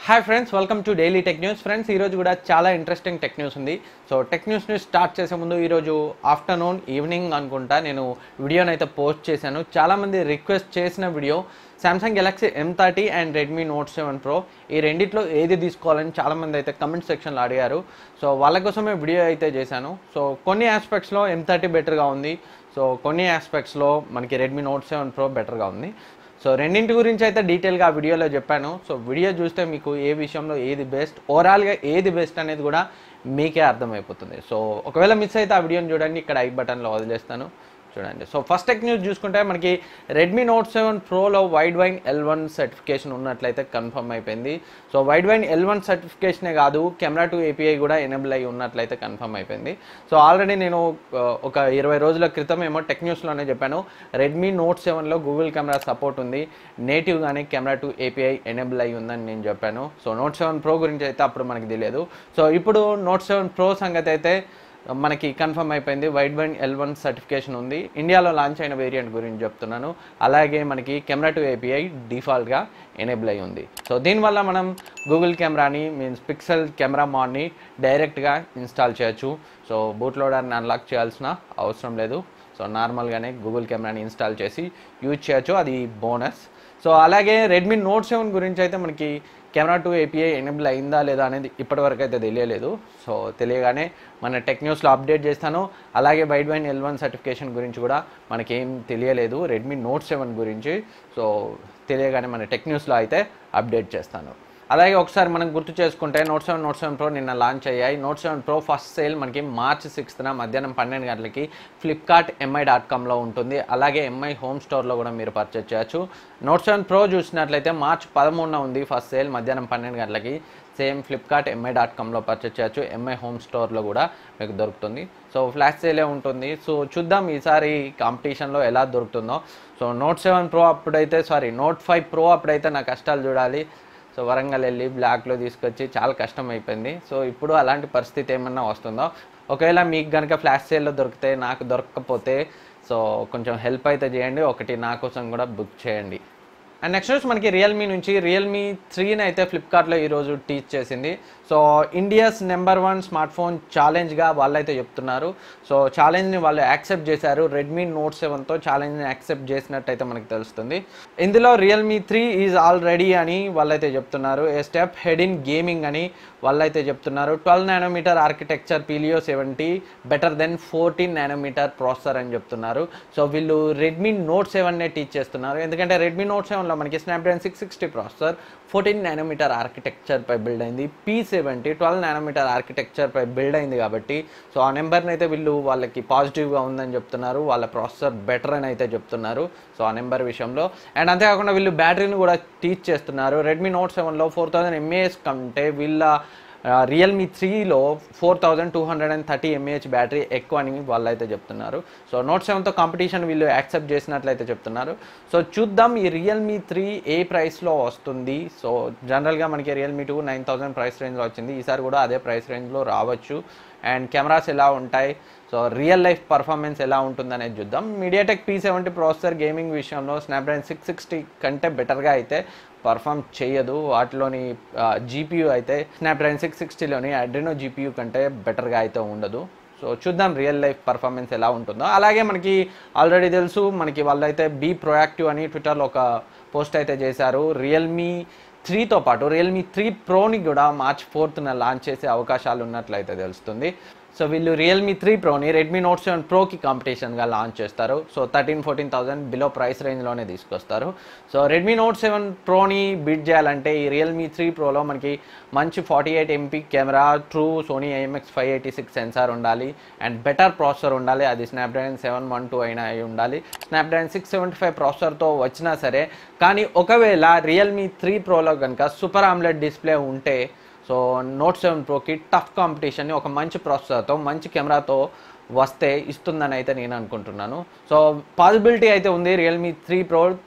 hi friends welcome to daily tech news friends ఈరోజు కూడా చాలా ఇంట్రెస్టింగ్ టెక్ న్యూస్ ఉంది సో టెక్ న్యూస్ని స్టార్ట్ చేసే ముందు ఈరోజు ఆఫ్టర్నూన్ ఈవినింగ్ అనుకుంటా నేను వీడియోని అయితే పోస్ట్ చేశాను చాలామంది రిక్వెస్ట్ చేసిన video Samsung Galaxy M thirty and Redmi note seven Pro ఈ రెండిట్లో ఏది తీసుకోవాలని చాలామంది అయితే కమెంట్ సెక్షన్లో అడిగారు సో వాళ్ళ కోసమే వీడియో అయితే చేశాను సో కొన్ని ఆస్పెక్ట్స్లో ఎం థర్టీ బెటర్గా ఉంది సో కొన్ని ఆస్పెక్ట్స్లో మనకి రెడ్మీ నోట్ సెవెన్ ప్రో బెటర్గా ఉంది సో రెండింటి గురించి అయితే డీటెయిల్గా ఆ వీడియోలో చెప్పాను సో వీడియో చూస్తే మీకు ఏ విషయంలో ఏది బెస్ట్ ఓవరాల్గా ఏది బెస్ట్ అనేది కూడా మీకే అర్థమైపోతుంది సో ఒకవేళ మిస్ అయితే ఆ వీడియోని చూడండి ఇక్కడ ఐ బటన్లో వదిలేస్తాను చూడండి సో ఫస్ట్ టెక్ న్యూస్ చూసుకుంటే మనకి రెడ్మీ నోట్ సెవెన్ ప్రోలో Widevine L one certification ఉన్నట్లయితే కన్ఫర్మ్ అయిపోయింది so Widevine L one సర్టిఫికేషనే కాదు కెమెరా టు ఏపీఐ కూడా ఎనేబుల్ అయి ఉన్నట్లయితే కన్ఫర్మ్ అయిపోయింది సో ఆల్రెడీ నేను ఆ, ఒక ఇరవై రోజుల క్రితం ఏమో టెక్ న్యూస్లోనే చెప్పాను రెడ్మీ నోట్ సెవెన్లో గూగుల్ కెమెరా సపోర్ట్ ఉంది నేటివ్గానే కెమెరా టు ఏపీఐ ఎనేబుల్ అయి ఉందని నేను చెప్పాను సో నోట్ సెవెన్ ప్రో గురించి అయితే అప్పుడు మనకి తెలియదు సో ఇప్పుడు నోట్ సెవెన్ ప్రో సంగతి అయితే మనకి కన్ఫర్మ్ అయిపోయింది Widevine L one certification ఉంది ఇండియాలో లాంచ్ అయిన వేరియంట్ గురించి చెప్తున్నాను అలాగే మనకి కెమెరా టు ఏపీఐ డిఫాల్ట్గా ఎనేబుల్ అయి ఉంది సో దీనివల్ల మనం గూగుల్ కెమెరాని మీన్స్ పిక్సెల్ కెమెరా మాడ్ని డైరెక్ట్గా ఇన్స్టాల్ చేయొచ్చు సో బూట్ లోడర్ని అన్లాక్ చేయాల్సిన అవసరం లేదు సో నార్మల్గానే గూగుల్ కెమెరాని ఇన్స్టాల్ చేసి యూజ్ చేయొచ్చు అది బోనస్ సో అలాగే రెడ్మీ నోట్ సెవెన్ గురించి అయితే మనకి కెమెరా టూ ఏపీఐ ఎనేబుల్ అయిందా లేదా అనేది ఇప్పటివరకు అయితే తెలియలేదు సో తెలియగానే మన టెక్ న్యూస్లో అప్డేట్ చేస్తాను అలాగే Widevine L one certification గురించి కూడా మనకేం తెలియలేదు రెడ్మీ నోట్ సెవెన్ గురించి సో తెలియగానే మన టెక్ న్యూస్లో అయితే అప్డేట్ చేస్తాను అలాగే ఒకసారి మనం గుర్తు చేసుకుంటే Note seven Note seven Pro నిన్న లాంచ్ అయ్యాయి Note seven Pro first sale మనకి మార్చ్ సిక్స్త్న మధ్యాహ్నం పన్నెండు గంటలకి ఫ్లిప్కార్ట్ ఎంఐ డాట్ కామ్లో ఉంటుంది అలాగే ఎంఐ హోమ్ స్టోర్లో కూడా మీరు పర్చేజ్ చేయొచ్చు నోట్ సెవెన్ ప్రో చూసినట్లయితే మార్చ్ పదమూడున ఉంది ఫస్ట్ సేల్ మధ్యాహ్నం పన్నెండు గంటలకి సేమ్ ఫ్లిప్కార్ట్ ఎంఐ డాట్ కామ్లో పర్చేజ్ చేయొచ్చు ఎంఐ హోమ్ స్టోర్లో కూడా మీకు దొరుకుతుంది సో ఫ్లాష్ సేలే ఉంటుంది సో చూద్దాం ఈసారి కాంపిటీషన్లో ఎలా దొరుకుతుందో సో నోట్ సెవెన్ ప్రో అప్పుడైతే సారీ నోట్ ఫైవ్ ప్రో అప్పుడైతే నా కష్టాలు చూడాలి సో వరంగల్ వెళ్ళి బ్లాక్లో తీసుకొచ్చి చాలా కష్టం అయిపోయింది సో ఇప్పుడు అలాంటి పరిస్థితి ఏమన్నా వస్తుందో ఒకవేళ మీకు కనుక ఫ్లాష్ సేల్లో దొరికితే నాకు దొరకకపోతే సో కొంచెం హెల్ప్ అయితే చేయండి ఒకటి నా కోసం కూడా బుక్ చేయండి అండ్ నెక్స్ట్ వచ్చి మనకి రియల్మీ నుంచి రియల్మీ త్రీని అయితే ఫ్లిప్కార్ట్లో ఈరోజు టీచ్ చేసింది so India's number one smartphone ఛాలెంజ్గా వాళ్ళైతే చెప్తున్నారు సో ఛాలెంజ్ని వాళ్ళు యాక్సెప్ట్ చేశారు రెడ్మీ నోట్ సెవెన్తో ఛాలెంజ్ని యాక్సెప్ట్ చేసినట్టయితే మనకి తెలుస్తుంది ఇందులో రియల్మీ త్రీ ఈజ్ ఆల్రెడీ అని వాళ్ళైతే చెప్తున్నారు a step ahead in gaming అని వాళ్ళైతే చెప్తున్నారు twelve nanometer architecture Helio seventy better than fourteen nanometer processor అని చెప్తున్నారు సో వీళ్ళు రెడ్మీ నోట్ సెవెన్నే టీచ్ చేస్తున్నారు ఎందుకంటే రెడ్మీ నోట్ సెవెన్లో మనకి Snapdragon six sixty processor fourteen nanometer architecture పై బిల్డ్ అయింది P seventy twelve nanometer architecture పై బిల్డ్ అయింది కాబట్టి సో ఆ నెంబర్ని అయితే వీళ్ళు వాళ్ళకి పాజిటివ్గా ఉందని చెప్తున్నారు వాళ్ళ ప్రాసెసర్ బెటర్ అని అయితే చెప్తున్నారు సో ఆ నెంబర్ విషయంలో అండ్ అంతేకాకుండా వీళ్ళు బ్యాటరీని కూడా టీచ్ చేస్తున్నారు రెడ్మీ నోట్ సెవెన్లో ఫోర్ థౌజండ్ ఎంఏఎస్ కంటే వీళ్ళ రియల్మీ త్రీలో four thousand two hundred and thirty mAh battery ఎక్కువ అని వాళ్ళు అయితే చెప్తున్నారు సో నోట్ సెవెన్తో కాంపిటీషన్ వీళ్ళు యాక్సెప్ట్ చేసినట్లయితే చెప్తున్నారు సో చూద్దాం ఈ రియల్మీ త్రీ ఏ ప్రైస్లో వస్తుంది సో జనరల్గా మనకి Realme two nine thousand price రేంజ్లో వచ్చింది ఈసారి కూడా అదే ప్రైస్ రేంజ్లో రావచ్చు అండ్ కెమెరాస్ ఎలా ఉంటాయి సో రియల్ లైఫ్ పర్ఫార్మెన్స్ ఎలా ఉంటుంది అనేది చూద్దాం MediaTek P seventy processor gaming విషయంలో స్నాప్డ్రాగన్ సిక్స్ సిక్స్టీ కంటే బెటర్గా అయితే పర్ఫామ్ చేయదు వాటిలోని జీపీయూ అయితే స్నాప్డ్రాగన్ సిక్స్ సిక్స్టీలోని అడ్రినో జీపీయూ కంటే బెటర్గా అయితే ఉండదు సో చూద్దాం రియల్ లైఫ్ పర్ఫార్మెన్స్ ఎలా ఉంటుందో అలాగే మనకి ఆల్రెడీ తెలుసు మనకి వాళ్ళైతే బీ ప్రొయాక్టివ్ అని ట్విట్టర్లో ఒక పోస్ట్ అయితే చేశారు రియల్మీ త్రీతో పాటు రియల్మీ త్రీ ప్రోని కూడా మార్చ్ ఫోర్త్న లాంచ్ చేసే అవకాశాలు ఉన్నట్లయితే తెలుస్తుంది సో వీళ్ళు రియల్మీ త్రీ ప్రోని రెడ్మీ నోట్ సెవెన్ ప్రోకి కాంపిటీషన్గా లాంచ్ చేస్తారు so thirteen fourteen thousand below price రేంజ్లోనే తీసుకొస్తారు సో రెడ్మీ నోట్ సెవెన్ ప్రోని బీట్ చేయాలంటే ఈ రియల్మీ త్రీ ప్రోలో మనకి మంచి forty eight MP camera true Sony IMX five eighty six sensor ఉండాలి అండ్ బెటర్ ప్రాసెసర్ ఉండాలి అది స్నాప్డ్రాగన్ సెవెన్ వన్ టూ అయినా అయి ఉండాలి స్నాప్డ్రాగన్ సిక్స్ సెవెంటీ ఫైవ్ ప్రాసెసర్తో వచ్చినా సరే కానీ ఒకవేళ రియల్మీ త్రీ ప్రోలో కనుక సూపర్ ఆమ్లెట్ డిస్ప్లే ఉంటే సో నోట్ సెవెన్ ప్రోకి టఫ్ కాంపిటీషన్ని ఒక మంచి ప్రాసెసర్తో మంచి కెమెరాతో వస్తే ఇస్తుందని అయితే నేను అనుకుంటున్నాను సో పాసిబిలిటీ అయితే ఉంది Realme three Pro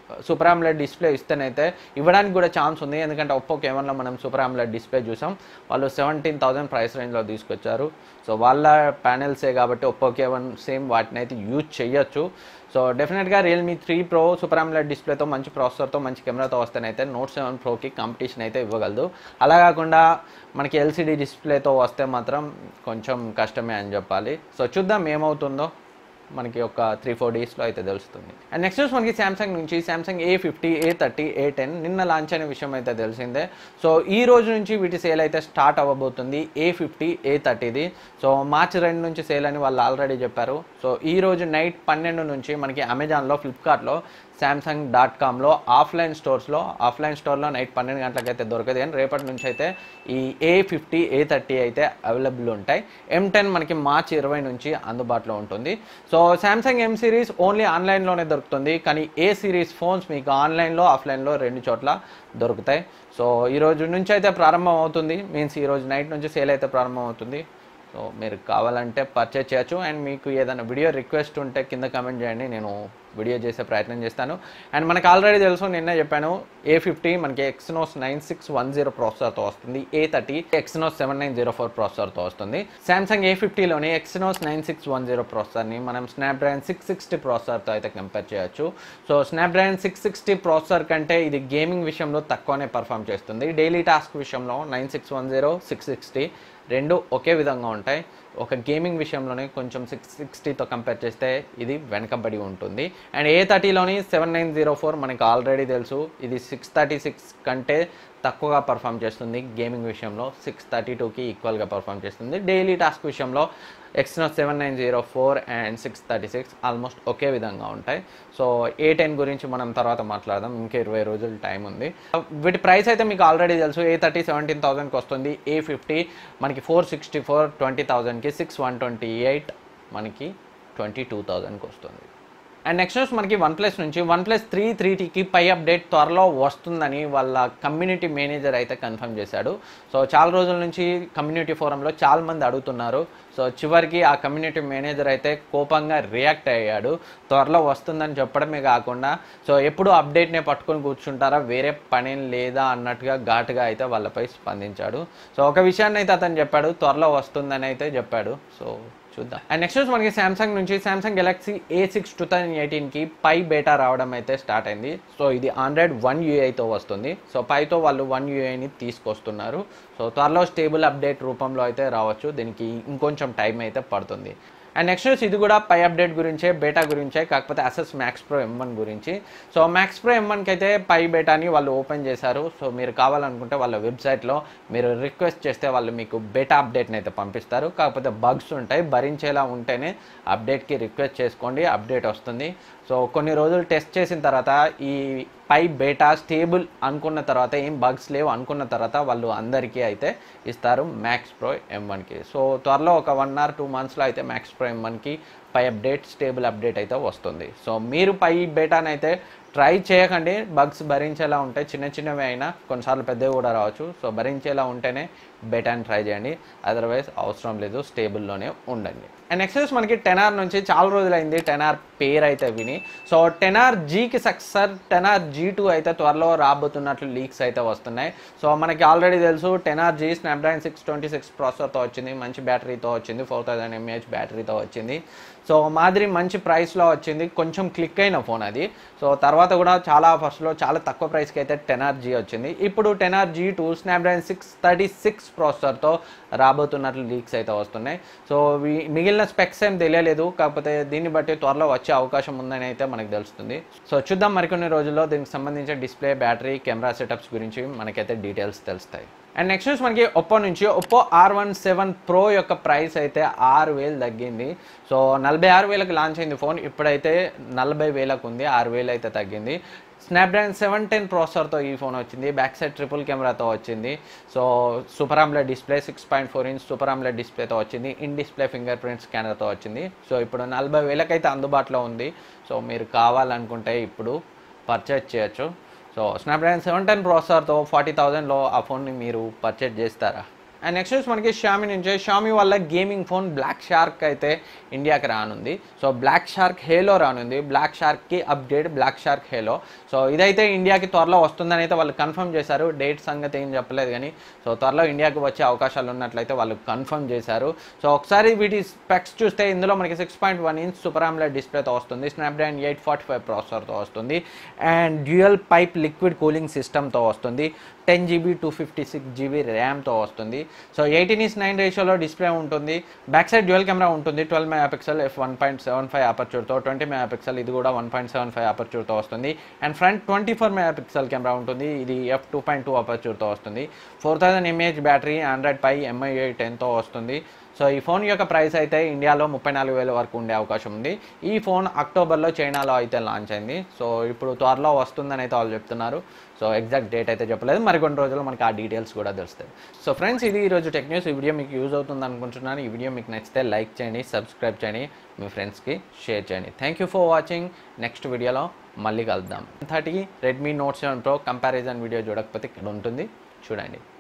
super AMOLED display ఇస్తేనైతే ఇవ్వడానికి కూడా ఛాన్స్ ఉంది ఎందుకంటే ఒప్పో కేవన్లో మనం సూపర్ ఆమ్లెట్ డిస్ప్లే చూసాం వాళ్ళు సెవెంటీన్ థౌసండ్ ప్రైస్ రేంజ్లో తీసుకొచ్చారు సో వాళ్ళ ప్యానెల్సే కాబట్టి ఒప్పో కేవన్ సేమ్ వాటిని అయితే యూజ్ చేయొచ్చు సో డెఫినెట్గా Realme three Pro super AMOLED డిస్ప్లేతో మంచి ప్రాసెసర్తో మంచి కెమెరాతో వస్తేనైతే నోట్ సెవెన్ ప్రోకి కాంపిటీషన్ అయితే ఇవ్వగలదు అలా కాకుండా మనకి ఎల్సిడి డిస్ప్లేతో వస్తే మాత్రం కొంచెం కష్టమే అని చెప్పాలి సో చూద్దాం ఏమవుతుందో మనకి ఒక త్రీ ఫోర్ డేస్లో అయితే తెలుస్తుంది అండ్ నెక్స్ట్ వచ్చి మనకి శాంసంగ్ నుంచి Samsung A fifty A thirty A ten నిన్న లాంచ్ అయిన విషయం అయితే తెలిసిందే సో ఈ రోజు నుంచి వీటి సేల్ అయితే స్టార్ట్ అవ్వబోతుంది ఏ ఫిఫ్టీ ఏ థర్టీది సో మార్చి రెండు నుంచి సేల్ అని వాళ్ళు ఆల్రెడీ చెప్పారు సో ఈ రోజు నైట్ పన్నెండు నుంచి మనకి అమెజాన్లో ఫ్లిప్కార్ట్లో శాంసంగ్ డాట్ కామ్లో ఆఫ్లైన్ స్టోర్స్లో ఆఫ్లైన్ స్టోర్లో నైట్ పన్నెండు గంటలకు అయితే దొరకదు కానీ రేపటి నుంచి అయితే ఈ ఏ ఫిఫ్టీ ఏ థర్టీ అయితే అవైలబుల్ ఉంటాయి ఎం టెన్ మనకి మార్చి ఇరవై నుంచి అందుబాటులో ఉంటుంది so Samsung M series only ఆన్లైన్లోనే దొరుకుతుంది కానీ ఏ సిరీస్ ఫోన్స్ మీకు ఆన్లైన్లో ఆఫ్లైన్లో రెండు చోట్ల దొరుకుతాయి సో ఈ రోజు నుంచి అయితే ప్రారంభం అవుతుంది మీన్స్ ఈ రోజు నైట్ నుంచి సేల్ అయితే ప్రారంభం అవుతుంది సో మీరు కావాలంటే పర్చేజ్ చేయొచ్చు అండ్ మీకు ఏదైనా వీడియో రిక్వెస్ట్ ఉంటే కింద కమెంట్ చేయండి నేను వీడియో చేసే ప్రయత్నం చేస్తాను అండ్ మనకు ఆల్రెడీ తెలుసు నిన్నే చెప్పాను ఏ ఫిఫ్టీ మనకి Exynos nine six one zero ప్రాసెసర్తో వస్తుంది A thirty Exynos seven nine zero four ప్రాసెసర్తో వస్తుంది శాంసంగ్ ఏ ఫిఫ్టీలోని Exynos nine six one zero ప్రాసెసర్ని మనం స్నాప్డ్రాగన్ సిక్స్ సిక్స్టీ ప్రాసెసర్తో అయితే కంపేర్ చేయొచ్చు so Snapdragon six sixty processor కంటే ఇది గేమింగ్ విషయంలో తక్కువనే పర్ఫామ్ చేస్తుంది డైలీ టాస్క్ విషయంలో nine six one zero six sixty రెండు ఒకే విధంగా ఉంటాయి ఒక గేమింగ్ విషయంలోనే కొంచెం సిక్స్ సిక్స్టీతో కంపేర్ చేస్తే ఇది వెనకబడి ఉంటుంది అండ్ ఏ థర్టీలోని సెవెన్ నైన్ జీరో ఫోర్ మనకి ఆల్రెడీ తెలుసు ఇది సిక్స్ థర్టీ సిక్స్ కంటే తక్కువగా పర్ఫామ్ చేస్తుంది గేమింగ్ విషయంలో సిక్స్ థర్టీ టూకి ఈక్వల్గా పర్ఫామ్ చేస్తుంది డైలీ టాస్క్ విషయంలో Exynos seven nine zero four and six thirty six almost ఒకే విధంగా ఉంటాయి సో ఏ టెన్ గురించి మనం తర్వాత మాట్లాడదాం ఇంకా ఇరవై రోజులు టైం ఉంది వీటి ప్రైస్ అయితే మీకు ఆల్రెడీ తెలుసు ఏ థర్టీ సెవెంటీన్ థౌసండ్కి వస్తుంది ఏ ఫిఫ్టీ మనకి ఫోర్ సిక్స్టీ ఫోర్ ట్వంటీ థౌసండ్కి సిక్స్ వన్ ట్వంటీ ఎయిట్ మనకి ట్వంటీ టూ థౌజండ్కి వస్తుంది అండ్ నెక్స్ట్ వచ్చి మనకి వన్ ప్లస్ నుంచి వన్ ప్లస్ త్రీ త్రీ టీకి పై అప్డేట్ త్వరలో వస్తుందని వాళ్ళ కమ్యూనిటీ మేనేజర్ అయితే కన్ఫర్మ్ చేశాడు సో చాలా రోజుల నుంచి కమ్యూనిటీ ఫోరంలో చాలా మంది అడుగుతున్నారు సో చివరికి ఆ కమ్యూనిటీ మేనేజర్ అయితే కోపంగా రియాక్ట్ అయ్యాడు త్వరలో వస్తుందని చెప్పడమే కాకుండా సో ఎప్పుడు అప్డేట్నే పట్టుకొని కూర్చుంటారా వేరే పనేం లేదా అన్నట్టుగా ఘాటుగా అయితే వాళ్ళపై స్పందించాడు సో ఒక విషయాన్ని అయితే అతను చెప్పాడు త్వరలో వస్తుందని అయితే చెప్పాడు సో చూద్దాం అండ్ నెక్స్ట్ వచ్చి మనకి సామ్సంగ్ నుంచి Samsung Galaxy A six two thousand ఎయిటీన్కి పై బేటా రావడం అయితే స్టార్ట్ అయింది సో ఇది ఆండ్రాయిడ్ వన్ యూఐతో వస్తుంది సో పైతో వాళ్ళు వన్ యూఐని తీసుకొస్తున్నారు సో త్వరలో స్టేబుల్ అప్డేట్ రూపంలో అయితే రావచ్చు దీనికి ఇంకొంచెం టైం అయితే పడుతుంది అండ్ నెక్స్ట్ వచ్చి ఇది కూడా పై అప్డేట్ గురించే బేటా గురించే కాకపోతే Asus Max Pro M one గురించి సో మ్యాక్స్ ప్రో ఎం వన్కి అయితే పై బేటాని వాళ్ళు ఓపెన్ చేశారు సో మీరు కావాలనుకుంటే వాళ్ళ వెబ్సైట్లో మీరు రిక్వెస్ట్ చేస్తే వాళ్ళు మీకు బేటా అప్డేట్ని అయితే పంపిస్తారు కాకపోతే బగ్స్ ఉంటాయి భరించేలా ఉంటేనే అప్డేట్కి రిక్వెస్ట్ చేసుకోండి అప్డేట్ వస్తుంది సో కొన్ని రోజులు టెస్ట్ చేసిన తర్వాత ఈ పై బేటా స్టేబుల్ అనుకున్న తర్వాత ఏం బగ్స్ లేవు అనుకున్న తర్వాత వాళ్ళు అందరికీ అయితే ఇస్తారు మ్యాక్స్ ప్రో ఎం వన్కి సో త్వరలో ఒక వన్ ఆర్ టూ మంత్స్లో అయితే మ్యాక్స్ ప్రో ఎం వన్కి పై అప్డేట్ స్టేబుల్ అప్డేట్ అయితే వస్తుంది సో మీరు పై బేటాని అయితే ట్రై చేయకండి బగ్స్ భరించేలా ఉంటాయి చిన్న చిన్నవి అయినా కొన్నిసార్లు పెద్దవి కూడా రావచ్చు సో భరించేలా ఉంటేనే బెటాని ట్రై చేయండి అదర్వైజ్ అవసరం లేదు స్టేబుల్లోనే ఉండండి అండ్ నెక్స్ట్ మనకి టెన్ ఆర్ నుంచి చాలా రోజులైంది టెన్ ఆర్ పేర్ అయితే విని సో టెన్ ఆర్ జీకి successor ten R G two అయితే త్వరలో రాబోతున్నట్లు లీక్స్ అయితే వస్తున్నాయి సో మనకి ఆల్రెడీ తెలుసు ten R G Snapdragon six twenty six ప్రాసెసర్తో వచ్చింది మంచి బ్యాటరీతో వచ్చింది ఫోర్ థౌసండ్ ఎంఏహెచ్ బ్యాటరీతో వచ్చింది సో మాదిరి మంచి ప్రైస్లో వచ్చింది కొంచెం క్లిక్ అయిన ఫోన్ అది సో తర్వాత కూడా చాలా ఫస్ట్లో చాలా తక్కువ ప్రైస్కి అయితే టెన్ ఆర్ జీ వచ్చింది ఇప్పుడు ten R G two Snapdragon six thirty six ప్రాసెసర్తో రాబోతున్నట్లు లీక్స్ అయితే వస్తున్నాయి సో వీ- మిగిలిన స్పెక్స్ ఏం తెలియలేదు కాకపోతే దీన్ని బట్టి త్వరలో వచ్చే అవకాశం ఉందని అయితే మనకు తెలుస్తుంది సో చూద్దాం మరికొన్ని రోజుల్లో దీనికి సంబంధించిన డిస్ప్లే బ్యాటరీ కెమెరా సెటప్స్ గురించి మనకైతే డీటెయిల్స్ తెలుస్తాయి అండ్ నెక్స్ట్ వచ్చి మనకి ఒప్పో నుంచి Oppo R one seven Pro యొక్క ప్రైస్ అయితే ఆరు వేలు తగ్గింది సో నలభై ఆరు వేలకు లాంచ్ అయింది ఫోన్ ఇప్పుడైతే నలభై వేలకు ఉంది ఆరు వేలు అయితే తగ్గింది స్నాప్డ్రాగన్ సెవెన్ టెన్ ప్రాసెసర్తో ఈ ఫోన్ వచ్చింది బ్యాక్ సైడ్ ట్రిపుల్ కెమెరాతో వచ్చింది so super AMOLED display six point four inch super AMOLED డిస్ప్లేతో వచ్చింది ఇన్ డిస్ప్లే ఫింగర్ ప్రింట్ స్కానర్తో వచ్చింది సో ఇప్పుడు నలభై వేలకైతే అందుబాటులో ఉంది సో మీరు కావాలనుకుంటే ఇప్పుడు పర్చేజ్ చేయొచ్చు సో స్నాప్డ్రాగన్ సెవెన్ టెన్ ప్రాసెసర్తో ఫార్టీ థౌజండ్లో ఆ ఫోన్ని మీరు పర్చేజ్ చేస్తారా అండ్ నెక్స్ట్ వచ్చి మనకి షామీ నుంచి షామీ వల్ల గేమింగ్ ఫోన్ బ్లాక్ షార్క్ అయితే ఇండియాకి రానుంది సో బ్లాక్ షార్క్ హేలో రానుంది బ్లాక్ షార్క్కి update Black Shark Helo so ఇదైతే ఇండియాకి త్వరలో వస్తుందని అయితే వాళ్ళు కన్ఫర్మ్ చేశారు డేట్ సంగతి ఏం చెప్పలేదు కానీ సో త్వరలో ఇండియాకి వచ్చే అవకాశాలు ఉన్నట్లయితే వాళ్ళు కన్ఫర్మ్ చేశారు సో ఒకసారి వీటి స్పెక్స్ చూస్తే ఇందులో మనకి six point one inch super AMOLED డిస్ప్లేతో వస్తుంది స్నాప్డ్రాగన్ ఎయిట్ ఫార్టీ ఫైవ్ ప్రాసెసర్తో వస్తుంది and dual pipe liquid cooling సిస్టమ్తో వస్తుంది ten GB two fifty six GB ర్యామ్తో వస్తుంది సో ఎయిటీన్ ఈస్ నైన్ రేషియోలో డిస్ప్లే ఉంటుంది బ్యాక్ సైడ్ డ్యూయల్ కెమెరా ఉంటుంది twelve megapixel F one point seven five అపర్చూర్తో ట్వంటీ మెగా పిక్సెల్ ఇది కూడా వన్ పాయింట్ సెవెన్ ఫైవ్ అపర్చూర్తో వస్తుంది and front twenty four mega pixel camera ఉంటుంది ఇది ఎఫ్ టూ పాయింట్ టూ అపర్చూర్తో వస్తుంది four thousand mAh battery Android pie MI టెన్తో వస్తుంది సో ఈ ఫోన్ యొక్క ప్రైస్ అయితే ఇండియాలో ముప్పై నాలుగు వేల వరకు ఉండే అవకాశం ఉంది ఈ ఫోన్ అక్టోబర్లో చైనాలో అయితే లాంచ్ అయింది సో ఇప్పుడు త్వరలో వస్తుందని అయితే వాళ్ళు చెప్తున్నారు సో ఎగ్జాక్ట్ డేట్ అయితే చెప్పలేదు మరి కొన్ని రోజుల్లో మనకి ఆ డీటెయిల్స్ కూడా తెలుస్తాయి సో ఫ్రెండ్స్ ఇది ఈరోజు టెక్ న్యూస్ ఈ వీడియో మీకు యూజ్ అవుతుంది అనుకుంటున్నాను ఈ వీడియో మీకు నచ్చితే లైక్ చేయండి సబ్స్క్రైబ్ చేయండి మీ ఫ్రెండ్స్కి షేర్ చేయండి thank you for watching next వీడియోలో మళ్ళీ కలుద్దాం thirty Redmi note seven pro comparison video చూడకపోతే ఇక్కడ ఉంటుంది చూడండి